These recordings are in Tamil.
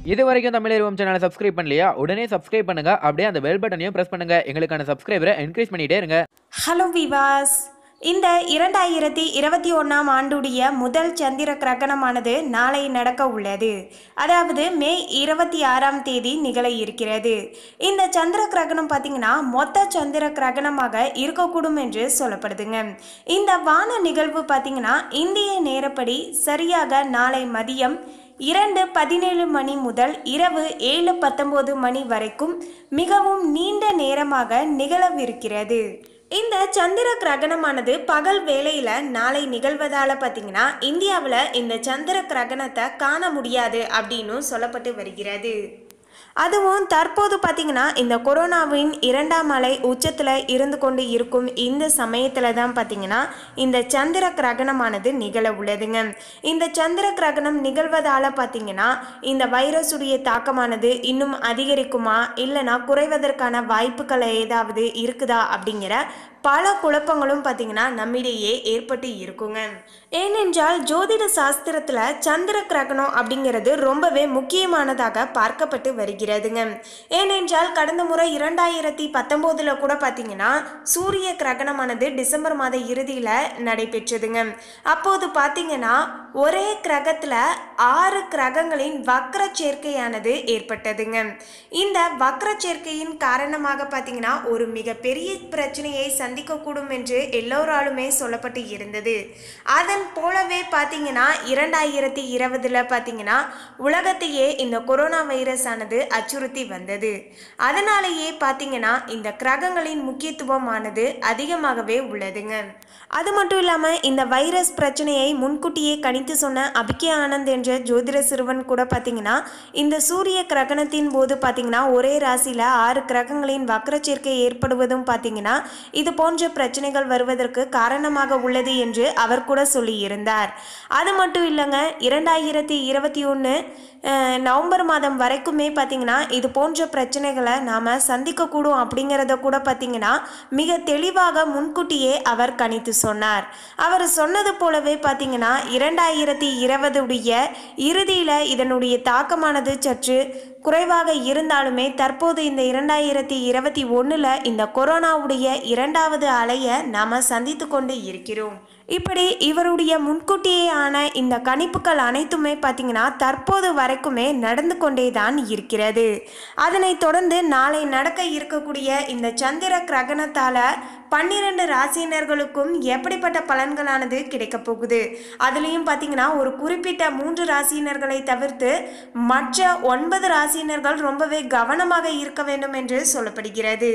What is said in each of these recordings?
இது வரைக்கும் தமிழ் சேனலை சப்ஸ்கிரைப் பண்ணலையா உடனே சப்ஸ்கிரைப் பண்ணுங்க அப்படியே அந்த பெல் பட்டனையும் பிரஸ் பண்ணுங்க எங்களுக்கான சப்ஸ்கிரைபரை என்கரேஜ் பண்ணிட்டே இருங்க ஹலோ விவாஸ் இந்த இரண்டாயிரத்தி இருபத்தி ஒன்றாம் ஆண்டுடைய முதல் சந்திர கிரகணமானது நாளை நடக்க உள்ளது அதாவது மே இருபத்தி ஆறாம் தேதி நிகழ இருக்கிறது இந்த சந்திர கிரகணம் பார்த்தீங்கன்னா மொத்த சந்திர கிரகணமாக இருக்கக்கூடும் என்று சொல்லப்படுதுங்க இந்த வான நிகழ்வு பார்த்தீங்கன்னா இந்திய நேரப்படி சரியாக நாளை மதியம் இரண்டு பதினேழு மணி முதல் இரவு ஏழு பத்தொன்பது மணி வரைக்கும் மிகவும் நீண்ட நேரமாக நிகழவிருக்கிறது இந்த சந்திர கிரகணமானது பகல் வேளையில நாளை நிகழ்வதால பார்த்தீங்கன்னா இந்தியாவில் இந்த சந்திர கிரகணத்தை காண முடியாது அப்படின்னு சொல்லப்பட்டு வருகிறது அதுவும் தற்போது பார்த்தீங்கன்னா இந்த கொரோனாவின் இரண்டாம் அலை உச்சத்தில் இருந்து கொண்டு இருக்கும் இந்த சமயத்தில் தான் பார்த்தீங்கன்னா இந்த சந்திர கிரகணமானது நிகழ உள்ளதுங்க இந்த சந்திர கிரகணம் நிகழ்வதால் பார்த்தீங்கன்னா இந்த வைரஸுடைய தாக்கமானது இன்னும் அதிகரிக்குமா இல்லைனா குறைவதற்கான வாய்ப்புகள் ஏதாவது இருக்குதா அப்படிங்கிற பல குழப்பங்களும் பார்த்தீங்கன்னா நம்மிடையே ஏற்பட்டு இருக்குங்க ஏனென்றால் ஜோதிட சாஸ்திரத்தில் சந்திர கிரகணம் அப்படிங்கிறது ரொம்பவே முக்கியமானதாக பார்க்கப்பட்டு வருகிறதுங்க ஏனென்றால் கடந்த முறை இரண்டாயிரத்தி பத்தொம்போதில் கூட பார்த்தீங்கன்னா சூரிய கிரகணமானது டிசம்பர் மாத இறுதியில் நடைபெற்றதுங்க அப்போது பார்த்தீங்கன்னா ஒரே கிரகத்தில் ஆறு கிரகங்களின் வக்ர சேர்க்கையானது ஏற்பட்டதுங்க இந்த வக்ர சேர்க்கையின் காரணமாக பார்த்தீங்கன்னா ஒரு மிகப்பெரிய பிரச்சனையை சந்திக்கக்கூடும் என்று எல்லோராலுமே சொல்லப்பட்டு இருந்தது அதன் போலவே பார்த்தீங்கன்னா இரண்டாயிரத்தி இருபதுல பார்த்தீங்கன்னா உலகத்தையே இந்த கொரோனா வைரஸ் ஆனது அச்சுறுத்தி வந்தது அதனாலேயே பார்த்தீங்கன்னா இந்த கிரகங்களின் முக்கியத்துவமானது அதிகமாகவே உள்ளதுங்க அது மட்டும் இல்லாமல் இந்த வைரஸ் பிரச்சனையை முன்கூட்டியே கணித்து சொன்ன அபிகே ஆனந்த் என்ற ஜோதிட சிறுவன் கூட பார்த்தீங்கன்னா இந்த சூரிய கிரகணத்தின் போது பார்த்தீங்கன்னா ஒரே ராசியில் ஆறு கிரகங்களின் வக்ர சேர்க்கை ஏற்படுவதும் பார்த்தீங்கன்னா இது போன்ற பிரச்சனைகள் வருவதற்கு காரணமாக உள்ளது என்று அவர் கூட சொல்லியிருந்தார் அது மட்டும் இல்லைங்க இரண்டாயிரத்தி இருபத்தி ஒன்று நவம்பர் மாதம் வரைக்குமே பார்த்தீங்கன்னா இது போன்ற பிரச்சனைகளை நாம் சந்திக்கக்கூடும் அப்படிங்கிறத கூட பார்த்தீங்கன்னா மிக தெளிவாக முன்கூட்டியே அவர் கணித்து சொன்னார் அவர் சொன்னது போலவே பார்த்தீங்கன்னா இரண்டாயிரத்தி இருபதுடைய இறுதியில் இதனுடைய தாக்கமானது சற்று குறைவாக இருந்தாலுமே தற்போது இந்த இரண்டாயிரத்தி இருபத்தி ஒன்றில் இந்த கொரோனாவுடைய இரண்டாவது அலையை நாம் சந்தித்து கொண்டு இருக்கிறோம் இப்படி இவருடைய முன்கூட்டியே ஆன இந்த கணிப்புகள் அனைத்துமே பார்த்தீங்கன்னா தற்போது வரைக்குமே நடந்து கொண்டே தான் இருக்கிறது அதனைத் தொடர்ந்து நாளை நடக்க இருக்கக்கூடிய இந்த சந்திர கிரகணத்தால் பன்னிரண்டு ராசியினர்களுக்கும் எப்படிப்பட்ட பலன்களானது கிடைக்கப் போகுது அதுலேயும் பார்த்தீங்கன்னா ஒரு குறிப்பிட்ட மூன்று ராசியினர்களை தவிர்த்து மற்ற ஒன்பது ராசியினர்கள் ரொம்பவே கவனமாக இருக்க வேண்டும் என்று சொல்லப்படுகிறது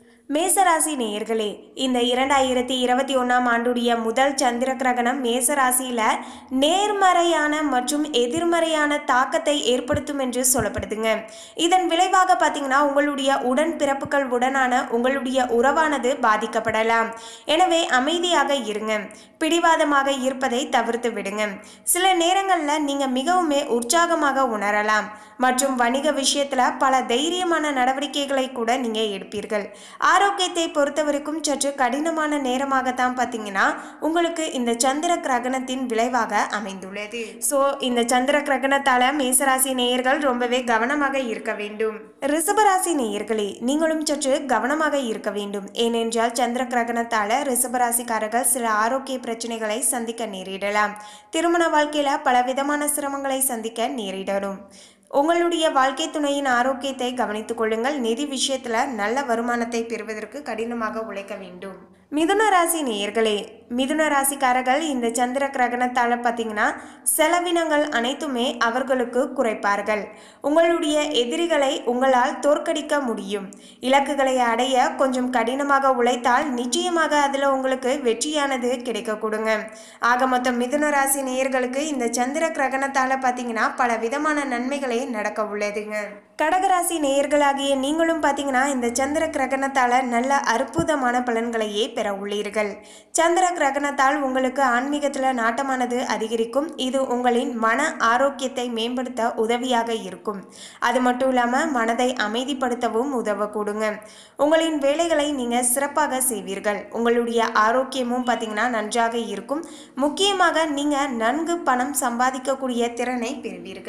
மேசராசி நேயர்களே இந்த இரண்டாயிரத்தி இருபத்தி ஒன்றாம் ஆண்டுடைய முதல் சந்திர கிரகணம் மேசராசியில் நேர்மறையான மற்றும் எதிர்மறையான தாக்கத்தை ஏற்படுத்தும் என்று சொல்லப்படுதுங்க இதன் விளைவாக பார்த்தீங்கன்னா உங்களுடைய உடன் பிறப்புகள் உடனான உங்களுடைய உறவானது பாதிக்கப்படலாம் எனவே அமைதியாக இருங்க பிடிவாதமாக இருப்பதை தவிர்த்து விடுங்க சில நேரங்களில் நீங்கள் மிகவுமே உற்சாகமாக உணரலாம் மற்றும் வணிக விஷயத்தில் பல தைரியமான நடவடிக்கைகளை கூட நீங்கள் எடுப்பீர்கள் ஆரோக்கியத்தை பொறுத்தவரைக்கும் சற்று கடினமான நேரமாகத்தான் பார்த்தீங்கன்னா உங்களுக்கு இந்த சந்திர கிரகணத்தின் விளைவாக அமைந்துள்ளது ஸோ இந்த சந்திர கிரகணத்தால் மேசராசி நேயர்கள் ரொம்பவே கவனமாக இருக்க வேண்டும் ரிஷபராசி நேயர்களே நீங்களும் சற்று கவனமாக இருக்க வேண்டும் ஏனென்றால் சந்திர கிரகணத்தால் ரிஷபராசிக்காரர்கள் சில ஆரோக்கிய பிரச்சனைகளை சந்திக்க நேரிடலாம் திருமண வாழ்க்கையில் பலவிதமான சிரமங்களை சந்திக்க நேரிடணும் உங்களுடைய வாழ்க்கை துணையின் ஆரோக்கியத்தை கவனித்துக் கொள்ளுங்கள் நிதி விஷயத்துல நல்ல வருமானத்தை பெறுவதற்கு கடினமாக உழைக்க வேண்டும் மிதுன ராசி நேயர்களே மிதுன ராசிக்காரர்கள் இந்த சந்திர கிரகணத்தால் பார்த்தீங்கன்னா செலவினங்கள் அனைத்துமே அவர்களுக்கு குறைப்பார்கள் உங்களுடைய எதிரிகளை உங்களால் தோற்கடிக்க முடியும் இலக்குகளை அடைய கொஞ்சம் கடினமாக உழைத்தால் நிச்சயமாக அதில் உங்களுக்கு வெற்றியானது கிடைக்க கொடுங்க ஆக மொத்தம் மிதுன ராசி நேயர்களுக்கு இந்த சந்திர கிரகணத்தால் பார்த்தீங்கன்னா பல விதமான நன்மைகளே நடக்க உள்ளதுங்க கடகராசி நேயர்களாகிய நீங்களும் பார்த்தீங்கன்னா இந்த சந்திர கிரகணத்தால் நல்ல அற்புதமான பலன்களையே பெற உள்ளீர்கள் சந்திர கிரகணத்தால் உங்களுக்கு ஆன்மீகத்தில் நாட்டமானது அதிகரிக்கும் இது உங்களின் மன ஆரோக்கியத்தை மேம்படுத்த உதவியாக இருக்கும் அது மட்டும் இல்லாமல் மனதை அமைதிப்படுத்தவும் உதவக்கூடுங்க உங்களின் வேலைகளை நீங்கள் சிறப்பாக செய்வீர்கள் உங்களுடைய ஆரோக்கியமும் பார்த்தீங்கன்னா நன்றாக இருக்கும் முக்கியமாக நீங்கள் நன்கு பணம் சம்பாதிக்கக்கூடிய திறனை பெறுவீர்கள்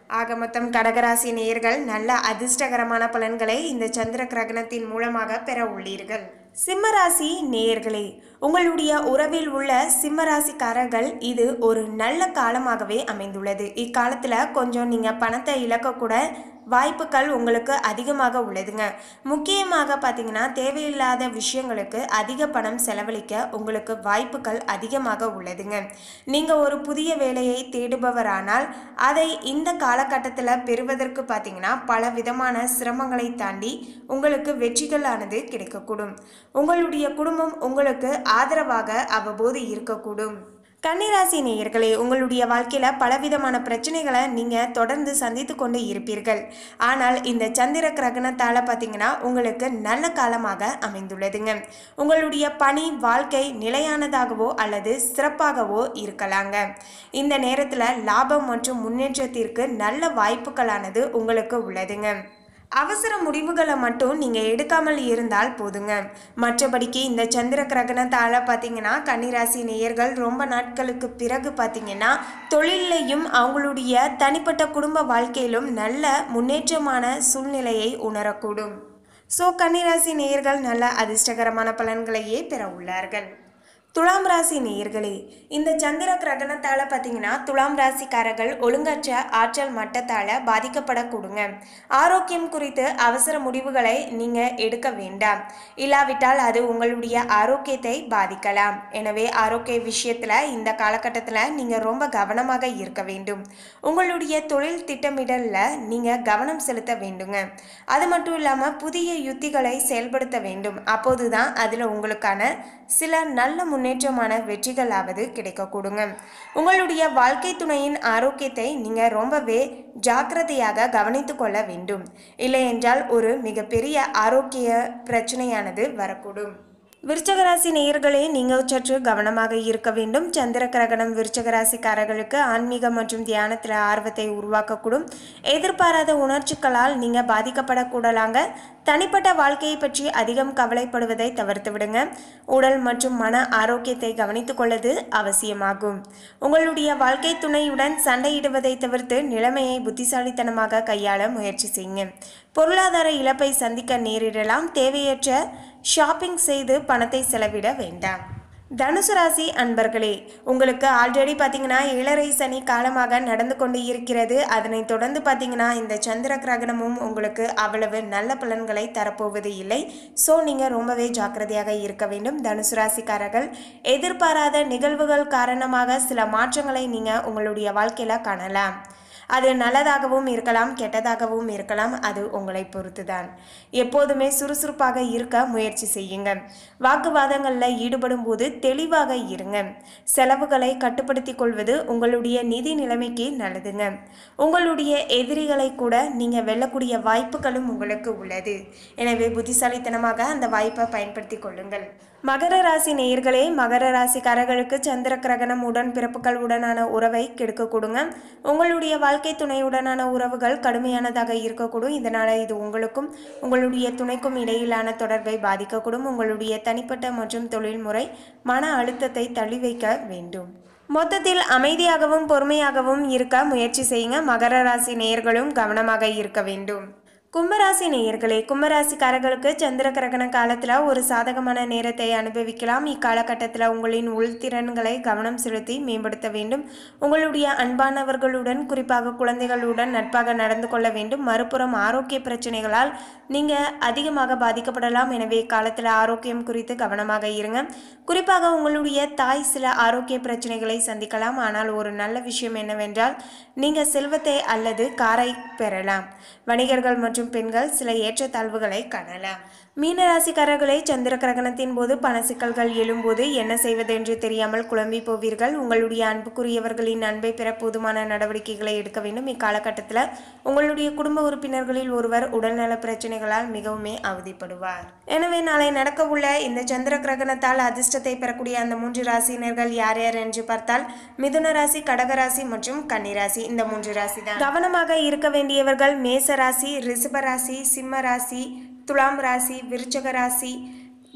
ஆக மொத்தம் கடகராசி நேயர்கள் நல்ல அதிர்ஷ்டகரமான பலன்களை இந்த சந்திர கிரகணத்தின் மூலமாக பெற உள்ளீர்கள் சிம்மராசி நேயர்களே உங்களுடைய உறவில் உள்ள சிம்மராசிக்காரர்கள் இது ஒரு நல்ல காலமாகவே அமைந்துள்ளது இக்காலத்தில் கொஞ்சம் நீங்கள் பணத்தை இழக்கக்கூட வாய்ப்புகள் உங்களுக்கு அதிகமாக உள்ளதுங்க முக்கியமாக பார்த்தீங்கன்னா தேவையில்லாத விஷயங்களுக்கு அதிக பணம் செலவழிக்க உங்களுக்கு வாய்ப்புகள் அதிகமாக உள்ளதுங்க நீங்கள் ஒரு புதிய வேலையை தேடுபவரானால் அதை இந்த காலகட்டத்தில் பெறுவதற்கு பார்த்தீங்கன்னா பல விதமான சிரமங்களை தாண்டி உங்களுக்கு வெற்றிகளானது கிடைக்கக்கூடும் உங்களுடைய குடும்பம் உங்களுக்கு ஆதரவாக அவ்வப்போது இருக்கக்கூடும் கன்னிராசி நேயர்களே உங்களுடைய வாழ்க்கையில் பலவிதமான பிரச்சனைகளை நீங்கள் தொடர்ந்து சந்தித்து கொண்டு இருப்பீர்கள் ஆனால் இந்த சந்திர கிரகணத்தால் பார்த்தீங்கன்னா உங்களுக்கு நல்ல காலமாக அமைந்துள்ளதுங்க உங்களுடைய பணி வாழ்க்கை நிலையானதாகவோ அல்லது சிறப்பாகவோ இருக்கலாங்க இந்த நேரத்தில் லாபம் மற்றும் முன்னேற்றத்திற்கு நல்ல வாய்ப்புகளானது உங்களுக்கு உள்ளதுங்க அவசர முடிவுகளை மட்டும் நீங்கள் எடுக்காமல் இருந்தால் போதுங்க மற்றபடிக்கு இந்த சந்திர கிரகணத்தால் பார்த்தீங்கன்னா கன்னிராசி நேயர்கள் ரொம்ப நாட்களுக்கு பிறகு பார்த்தீங்கன்னா தொழிலையும் அவங்களுடைய தனிப்பட்ட குடும்ப வாழ்க்கையிலும் நல்ல முன்னேற்றமான சூழ்நிலையை உணரக்கூடும் ஸோ கன்னிராசி நேயர்கள் நல்ல அதிர்ஷ்டகரமான பலன்களையே பெற உள்ளார்கள் துலாம் ராசி நேயர்களே இந்த சந்திர கிரகணத்தால் பார்த்தீங்கன்னா துலாம் ராசிக்காரர்கள் ஒழுங்கற்ற ஆற்றல் மட்டத்தால் பாதிக்கப்படக்கூடுங்க ஆரோக்கியம் குறித்து அவசர முடிவுகளை நீங்கள் எடுக்க வேண்டாம் இல்லாவிட்டால் அது உங்களுடைய ஆரோக்கியத்தை பாதிக்கலாம் எனவே ஆரோக்கிய விஷயத்தில் இந்த காலகட்டத்தில் நீங்கள் ரொம்ப கவனமாக இருக்க வேண்டும் உங்களுடைய தொழில் திட்டமிடலில் நீங்கள் கவனம் செலுத்த வேண்டுங்க அது மட்டும் இல்லாமல் புதிய யுத்திகளை செயல்படுத்த வேண்டும் அப்போது தான் அதில் உங்களுக்கான சில நல்ல முன்னேற்றமான வெற்றிகளாவது கிடைக்கக்கூடுங்க உங்களுடைய வாழ்க்கை துணையின் ஆரோக்கியத்தை நீங்கள் ரொம்பவே ஜாக்கிரதையாக கவனித்து கொள்ள வேண்டும் இல்லை என்றால் ஒரு மிகப்பெரிய ஆரோக்கிய பிரச்சனையானது வரக்கூடும் விருச்சகராசி நேயர்களே நீங்கள் சற்று கவனமாக இருக்க வேண்டும் சந்திர கிரகணம் விருச்சகராசிக்காரர்களுக்கு ஆன்மீகம் மற்றும் தியானத்தில் ஆர்வத்தை உருவாக்கக்கூடும் எதிர்பாராத உணர்ச்சிகளால் நீங்கள் பாதிக்கப்படக்கூடலாங்க தனிப்பட்ட வாழ்க்கையை பற்றி அதிகம் கவலைப்படுவதை தவிர்த்து விடுங்க உடல் மற்றும் மன ஆரோக்கியத்தை கவனித்துக் கொள்வது அவசியமாகும் உங்களுடைய வாழ்க்கை துணையுடன் சண்டையிடுவதை தவிர்த்து நிலைமையை புத்திசாலித்தனமாக கையாள முயற்சி செய்யுங்க பொருளாதார இழப்பை சந்திக்க நேரிடலாம் தேவையற்ற ஷாப்பிங் செய்து பணத்தை செலவிட வேண்டாம் தனுசு ராசி அன்பர்களே உங்களுக்கு ஆல்ரெடி பார்த்தீங்கன்னா ஏழரை சனி காலமாக நடந்து கொண்டு இருக்கிறது அதனைத் தொடர்ந்து பார்த்தீங்கன்னா இந்த சந்திர கிரகணமும் உங்களுக்கு அவ்வளவு நல்ல பலன்களை தரப்போவது இல்லை ஸோ நீங்கள் ரொம்பவே ஜாக்கிரதையாக இருக்க வேண்டும் தனுசு ராசிக்காரர்கள் எதிர்பாராத நிகழ்வுகள் காரணமாக சில மாற்றங்களை நீங்கள் உங்களுடைய வாழ்க்கையில் காணலாம் அது நல்லதாகவும் இருக்கலாம் கெட்டதாகவும் இருக்கலாம் அது உங்களை பொறுத்துதான் எப்போதுமே சுறுசுறுப்பாக இருக்க முயற்சி செய்யுங்க வாக்குவாதங்களில் ஈடுபடும் போது தெளிவாக இருங்க செலவுகளை கட்டுப்படுத்திக் கொள்வது உங்களுடைய நிதி நிலைமைக்கு நல்லதுங்க உங்களுடைய எதிரிகளை கூட நீங்கள் வெல்லக்கூடிய வாய்ப்புகளும் உங்களுக்கு உள்ளது எனவே புத்திசாலித்தனமாக அந்த வாய்ப்பை பயன்படுத்தி கொள்ளுங்கள் மகர ராசி நேயர்களே மகர ராசிக்காரர்களுக்கு சந்திர கிரகணம் உடன் பிறப்புகள் உடனான உறவை கெடுக்க கொடுங்க உங்களுடைய வாழ்க்கை துணையுடனான உறவுகள் கடுமையானதாக இருக்கக்கூடும் இதனால் இது உங்களுக்கும் உங்களுடைய துணைக்கும் இடையிலான தொடர்பை பாதிக்கக்கூடும் உங்களுடைய தனிப்பட்ட மற்றும் தொழில்முறை மன அழுத்தத்தை தள்ளி வைக்க வேண்டும் மொத்தத்தில் அமைதியாகவும் பொறுமையாகவும் இருக்க முயற்சி செய்யுங்க மகர ராசி நேயர்களும் கவனமாக இருக்க வேண்டும் கும்பராசி நேயர்களே கும்பராசிக்காரர்களுக்கு சந்திர கிரகண காலத்தில் ஒரு சாதகமான நேரத்தை அனுபவிக்கலாம் இக்காலகட்டத்தில் உங்களின் உள்திறன்களை கவனம் செலுத்தி மேம்படுத்த வேண்டும் உங்களுடைய அன்பானவர்களுடன் குறிப்பாக குழந்தைகளுடன் நட்பாக நடந்து கொள்ள வேண்டும் மறுபுறம் ஆரோக்கிய பிரச்சனைகளால் நீங்கள் அதிகமாக பாதிக்கப்படலாம் எனவே காலத்தில் ஆரோக்கியம் குறித்து கவனமாக இருங்க குறிப்பாக உங்களுடைய தாய் சில ஆரோக்கிய பிரச்சனைகளை சந்திக்கலாம் ஆனால் ஒரு நல்ல விஷயம் என்னவென்றால் நீங்கள் செல்வத்தை அல்லது காரை பெறலாம் வணிகர்கள் மற்றும் பெண்கள் சில ஏற்றத்தாழ்வுகளை காணலாம் மீனராசிக்காரர்களை சந்திர கிரகணத்தின் போது பண சிக்கல்கள் எழும்போது என்ன செய்வது என்று தெரியாமல் குழம்பி போவீர்கள் உங்களுடைய அன்புக்குரியவர்களின் அன்பை பெற போதுமான நடவடிக்கைகளை எடுக்க வேண்டும் இக்காலகட்டத்தில் உங்களுடைய குடும்ப உறுப்பினர்களில் ஒருவர் உடல்நல பிரச்சனைகளால் மிகவுமே அவதிப்படுவார் எனவே நாளை நடக்க உள்ள இந்த சந்திர கிரகணத்தால் அதிர்ஷ்டத்தை பெறக்கூடிய அந்த மூன்று ராசியினர்கள் யார் யார் என்று பார்த்தால் மிதுன ராசி கடகராசி மற்றும் கன்னிராசி இந்த மூன்று ராசி தான் கவனமாக இருக்க வேண்டியவர்கள் மேச ராசி ரிஷப ராசி சிம்ம ராசி துலாம் ராசி விருச்சக ராசி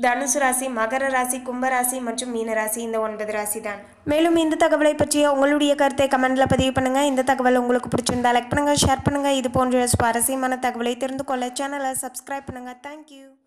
தனுசு ராசி மகர ராசி கும்பராசி மற்றும் மீன ராசி இந்த ஒன்பது ராசி தான் மேலும் இந்த தகவலை பற்றிய உங்களுடைய கருத்தை கமெண்ட்ல பதிவு பண்ணுங்க இந்த தகவல் உங்களுக்கு பிடிச்சிருந்தா லைக் பண்ணுங்க ஷேர் பண்ணுங்க இது போன்ற சுவாரஸ்யமான தகவலை தெரிந்து கொள்ள சேனலை சப்ஸ்கிரைப் பண்ணுங்க தேங்க்யூ